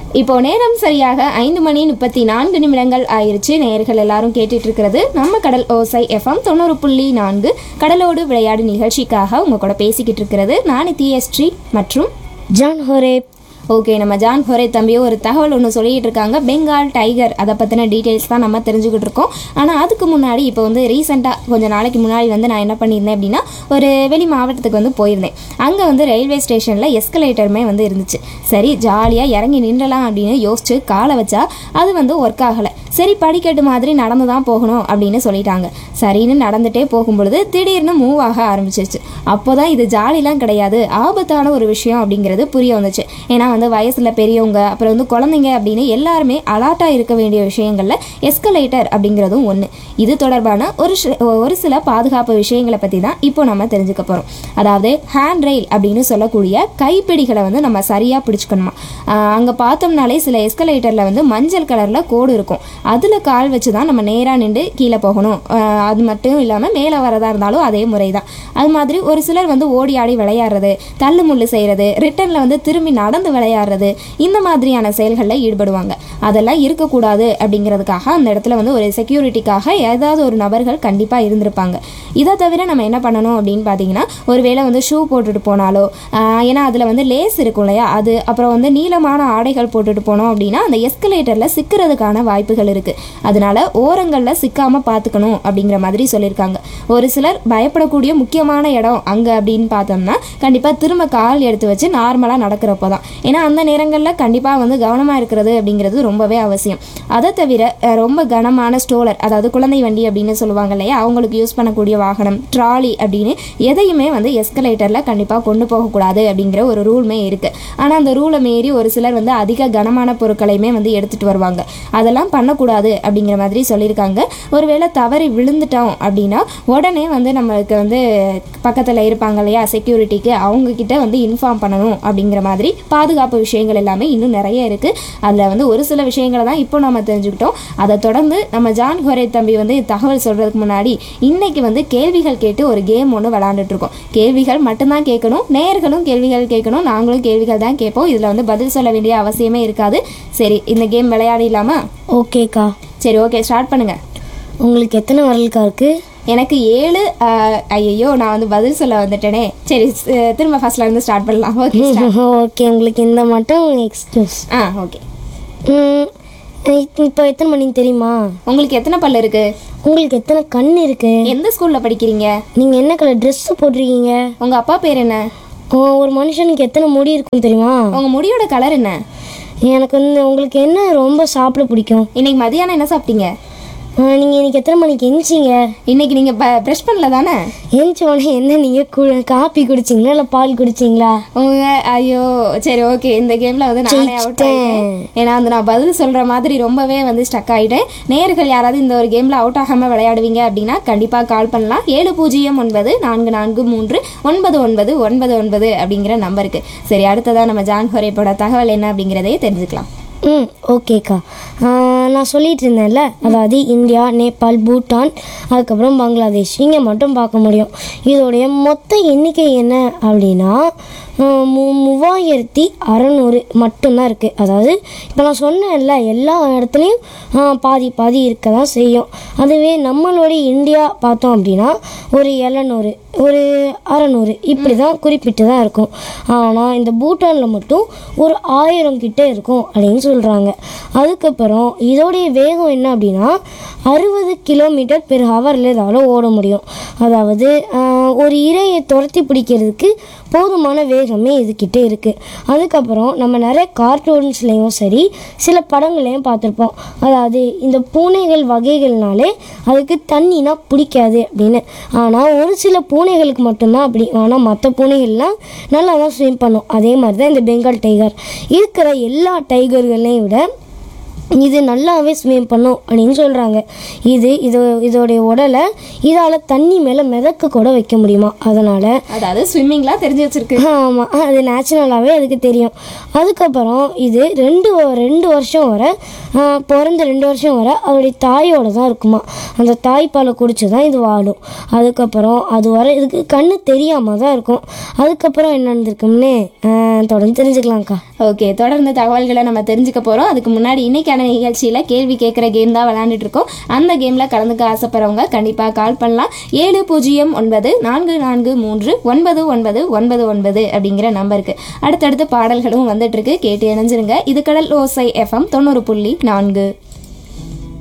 இப்போ நேரம் சரியாக ஐந்து மணி முப்பத்தி நான்கு நிமிடங்கள் ஆயிருச்சு நேயர்கள் எல்லாரும் கேட்டுட்டு இருக்கிறது நம்ம கடல் ஓசை எஃப்எம் தொண்ணூறு புள்ளி நான்கு கடலோடு விளையாடு நிகழ்ச்சிக்காக உங்க கூட பேசிக்கிட்டு இருக்கிறது நான் நித்யஸ்ரீ மற்றும் ஜான் ஹோரேப் ஓகே நம்ம ஜான் ஹொரே தம்பியோ ஒரு தகவல் ஒன்று சொல்லிட்டு இருக்காங்க பெங்கால் டைகர் அதை பற்றின டீட்டெயில்ஸ் தான் நம்ம தெரிஞ்சுக்கிட்டு இருக்கோம் ஆனால் அதுக்கு முன்னாடி இப்போ வந்து ரீசெண்டாக கொஞ்சம் நாளைக்கு முன்னாடி வந்து நான் என்ன பண்ணியிருந்தேன் அப்படின்னா ஒரு வெளி மாவட்டத்துக்கு வந்து போயிருந்தேன் அங்கே வந்து ரயில்வே ஸ்டேஷனில் எஸ்கலேட்டருமே வந்து இருந்துச்சு சரி ஜாலியாக இறங்கி நின்றலாம் அப்படின்னு யோசிச்சு காலை வச்சா அது வந்து ஒர்க் ஆகலை சரி படிக்கட்டு மாதிரி நடந்து தான் போகணும் அப்படின்னு சொல்லிட்டாங்க சரின்னு நடந்துட்டே போகும்பொழுது திடீர்னு மூவ் ஆக ஆரம்பிச்சிருச்சு அப்போ தான் இது ஜாலிலாம் கிடையாது ஆபத்தான ஒரு விஷயம் அப்படிங்கிறது புரிய வந்துச்சு ஏன்னா வந்து வயசில் பெரியவங்க அப்புறம் வந்து குழந்தைங்க அப்படின்னு எல்லாருமே அலாட்டாக இருக்க வேண்டிய விஷயங்களில் எஸ்கலேட்டர் அப்படிங்கிறதும் ஒன்று இது தொடர்பான ஒரு சி- ஒரு சில பாதுகாப்பு விஷயங்களை பற்றி தான் இப்போ நம்ம தெரிஞ்சுக்க போகிறோம் அதாவது ஹேண்ட் ரெயில் அப்படின்னு சொல்லக்கூடிய கைப்பிடிகளை வந்து நம்ம சரியாக பிடிச்சுக்கணுமா அங்கே பார்த்தோம்னாலே சில எஸ்கலேட்டரில் வந்து மஞ்சள் கலரில் கோடு இருக்கும் அதில் கால் வச்சு தான் நம்ம நேராக நின்று கீழே போகணும் ஆஹ் அது மட்டும் இல்லாமல் மேலே வரதா இருந்தாலும் அதே முறை தான் அது மாதிரி ஒரு சிலர் வந்து ஓடி ஆடி விளையாடுறது தள்ளு முள்ளு செய்கிறது ரிட்டர்னில் வந்து திரும்பி நடந்து விளையாடுறது இந்த மாதிரியான செயல்களில் ஈடுபடுவாங்க அதெல்லாம் இருக்கக்கூடாது அப்படிங்கிறதுக்காக அந்த இடத்துல வந்து ஒரு செக்யூரிட்டிக்காக ஏதாவது ஒரு நபர்கள் கண்டிப்பாக இருந்திருப்பாங்க இதை தவிர நம்ம என்ன பண்ணணும் அப்படின்னு பார்த்தீங்கன்னா ஒருவேளை வந்து ஷூ போட்டுட்டு போனாலோ ஆஹ் ஏன்னா அதில் வந்து லேஸ் இருக்கும் இல்லையா அது அப்புறம் வந்து நீளமான ஆடைகள் போட்டுட்டு போனோம் அப்படின்னா அந்த எஸ்கலேட்டரில் சிக்கிறதுக்கான வாய்ப்புகள் இருக்குது அதனால ஓரங்களில் சிக்காமல் பார்த்துக்கணும் அப்படிங்கிற மாதிரி சொல்லியிருக்காங்க ஒரு சிலர் பயப்படக்கூடிய முக்கியமான இடம் அங்கே அப்படின்னு பார்த்தோம்னா கண்டிப்பாக திரும்ப கால் எடுத்து வச்சு நார்மலாக நடக்கிறப்போ தான் ஏன்னா அந்த நேரங்களில் கண்டிப்பாக வந்து கவனமாக இருக்கிறது அப்படிங்கிறது ரொம்பவே அவசியம் அதை தவிர அஹ், ரொம்ப கனமான ஸ்டோலர் அதாவது குழந்தை வண்டி அப்படின்னு சொல்லுவாங்க இல்லையா அவங்களுக்கு யூஸ் பண்ணக்கூடிய வாகனம் ட்ராலி அப்படின்னு எதையுமே வந்து எஸ்கலேட்டரில் கண்டிப்பாக கொண்டு போகக்கூடாது அப்படிங்கிற ஒரு ரூல்மே இருக்குது ஆனால் அந்த ரூலை மீறி ஒரு சிலர் வந்து அதிக கனமான பொருட்களையுமே வந்து எடுத்துகிட்டு வருவாங்க அதெல்லாம் பண்ணக்கூடாது அப்படிங்கிற மாதிரி சொல்லியிருக்காங்க ஒருவேளை தவறி விழுந்துட்டோம் அப்படின்னா உடனே வந்து நம்மளுக்கு வந்து பக்கத்தில் இருப்பாங்க இல்லையா செக்யூரிட்டிக்கு அவங்க கிட்ட வந்து இன்ஃபார்ம் பண்ணணும் அப்படிங்கிற மாதிரி பாதுகாப்பு விஷயங்கள் எல்லாமே இன்னும் நிறைய இருக்குது அதில் வந்து ஒரு சில விஷயங்களை தான் இப்போ நம்ம தெரிஞ்சுக்கிட்டோம் அதை தொடர்ந்து நம்ம ஜான் ஹொரே தம்பி வந்து தகவல் சொல்கிறதுக்கு முன்னாடி இன்னைக்கு வந்து கேள்விகள் கேட்டு ஒரு கேம் ஒன்று விளாண்டுட்டு இருக்கோம் கேள்விகள் மட்டும்தான் கேட்கணும் நேயர்களும் கேள்விகள் கேட்கணும் நாங்களும் கேள்விகள் தான் கேட்போம் இதில் வந்து பதில் சொல்ல வேண்டிய அவசியமே இருக்காது சரி இந்த கேம் விளையாடிடலாமா ஓகேக்கா சரி ஓகே ஸ்டார்ட் பண்ணுங்கள் உங்களுக்கு எத்தனை வரலுக்கா இருக்கு எனக்கு ஏழு ஐயோ நான் வந்து பதில் சொல்ல வந்துட்டேனே சரி ஸ்- திரும்ப ஃபர்ஸ்ட்ல இருந்து ஸ்டார்ட் பண்ணலாம் ஓகே ஓகே உங்களுக்கு இந்த மட்டும் எக்ஸ்கியூஸ் ஆ ஓகே இப்போ எத்தனை மணிக்கு தெரியுமா உங்களுக்கு எத்தனை பல்லு இருக்கு உங்களுக்கு எத்தனை கண் இருக்கு எந்த ஸ்கூல்ல படிக்கிறீங்க நீங்கள் என்ன கலர் ட்ரெஸ் போட்டிருக்கீங்க உங்க அப்பா பேர் என்ன ஆ, ஒரு மனுஷனுக்கு எத்தனை முடி இருக்கும் தெரியுமா உங்க முடியோட கலர் என்ன எனக்கு வந்து உங்களுக்கு என்ன ரொம்ப சாப்பிட பிடிக்கும் இன்னைக்கு மதியானம் என்ன சாப்பிட்டீங்க நீங்கள் இன்னைக்கு எத்தனை மணிக்கு எந்திச்சிங்க இன்னைக்கு நீங்க ப்ரெஷ் பண்ணல தானே எந்திச்ச உடனே என்ன நீங்கள் கு காப்பி குடிச்சிங்களா இல்லை பால் குடிச்சிங்களா உங்க ஐயோ சரி ஓகே இந்த கேம்ல வந்து நானே அவுட் ஆயிட்டேன் ஏன்னா வந்து நான் பதில் சொல்ற மாதிரி ரொம்பவே வந்து ஸ்டக் ஆயிட்டேன் நேயர்கள் யாராவது இந்த ஒரு கேம்ல அவுட் ஆகாம விளையாடுவீங்க அப்படின்னா கண்டிப்பா கால் பண்ணலாம் ஏழு பூஜ்ஜியம் ஒன்பது நான்கு நான்கு மூன்று ஒன்பது ஒன்பது ஒன்பது ஒன்பது அப்படிங்கிற நம்பருக்கு சரி அடுத்ததா நம்ம ஜான் ஹொரேப்போட தகவல் என்ன அப்படிங்கிறதையே தெரிஞ்சுக்கலாம் ம் ஓகேக்கா ஆ, நான் சொல்லிட்டு இருந்தேன்ல அதாவது இந்தியா நேபாள் பூட்டான் அதுக்கப்புறம் பங்களாதேஷ் இங்கே மட்டும் பார்க்க முடியும் இதோடைய மொத்த எண்ணிக்கை என்ன அப்படின்னா ஆ, மு மூவாயிரத்தி அறநூறு மட்டும்தான் இருக்குது அதாவது இப்போ நான் சொன்னேன்ல எல்லா இடத்துலையும் ஆ, பாதி பாதி இருக்க தான் செய்யும் அதுவே நம்மளுடைய இந்தியா பார்த்தோம் அப்படின்னா ஒரு எழுநூறு ஒரு அறநூறு இப்படி தான் குறிப்பிட்டு தான் இருக்கும் ஆனால் இந்த பூட்டானில் மட்டும் ஒரு ஆயிரம் கிட்ட இருக்கும் அப்படின்னு சொல்கிறாங்க அதுக்கப்புறம் இதோடைய வேகம் என்ன அப்படின்னா அறுபது கிலோமீட்டர் பெர் ஹவரில் இதால் ஓட முடியும் அதாவது ஆஹ், ஒரு இரையை துரத்தி பிடிக்கிறதுக்கு போதுமான வேகமே இதுக்கிட்ட இருக்குது அதுக்கப்புறம் நம்ம நிறைய கார்ட்டூன்ஸ்லேயும் சரி சில படங்களையும் பார்த்துருப்போம் அதாவது இந்த பூனைகள் வகைகள்னாலே அதுக்கு தண்ணினா பிடிக்காது அப்படின்னு ஆனால் ஒரு சில பூனைகளுக்கு மட்டும்தான் அப்படி ஆனால் மற்ற பூனைகள்லாம் நல்லா தான் ஸ்விம் பண்ணும் அதே மாதிரி தான் இந்த பெங்கால் டைகர் இருக்கிற எல்லா டைகர்களையும் விட இது நல்லாவே ஸ்விம் பண்ணும் அப்படின்னு சொல்கிறாங்க இது இது இதோடைய உடலை இதால் தண்ணி மேலே மிதக்க கூட வைக்க முடியுமா அதனால் அதாவது ஸ்விம்மிங்லாம் தெரிஞ்சு வச்சிருக்கு ஆமாம் அது நேச்சுரலாகவே அதுக்கு தெரியும் அதுக்கப்புறம் இது ரெண்டு வ- ரெண்டு வருஷம் வரை ஆ, பிறந்த ரெண்டு வருஷம் வரை அதோடைய தாயோட தான் இருக்குமா அந்த தாய்ப்பாலை குடிச்சு தான் இது வாழும் அதுக்கப்புறம் அது வரை இதுக்கு கண்ணு தெரியாமல் தான் இருக்கும் அதுக்கப்புறம் என்ன நடந்திருக்கும்னு ஆ, தொடர்ந்து தெரிஞ்சுக்கலாம்க்கா ஓகே தொடர்ந்து தகவல்களை நம்ம தெரிஞ்சுக்க போகிறோம் அதுக்கு முன்னாடி இன்னைக்கான நிகழ்ச்சியில் கேள்வி கேட்குற கேம் தான் விளையாண்டுட்டு இருக்கோம் அந்த கேமில் கலந்துக்க ஆசைப்படுறவங்க கண்டிப்பாக கால் பண்ணலாம் ஏழு பூஜ்ஜியம் ஒன்பது நான்கு நான்கு மூன்று ஒன்பது ஒன்பது ஒன்பது ஒன்பது அப்படிங்கிற நம்பருக்கு அடுத்தடுத்து பாடல்களும் வந்துட்டு இருக்கு கேட்டு இணைஞ்சிருங்க இது கடல் ஓசை எஃப்எம் தொண்ணூறு புள்ளி நான்கு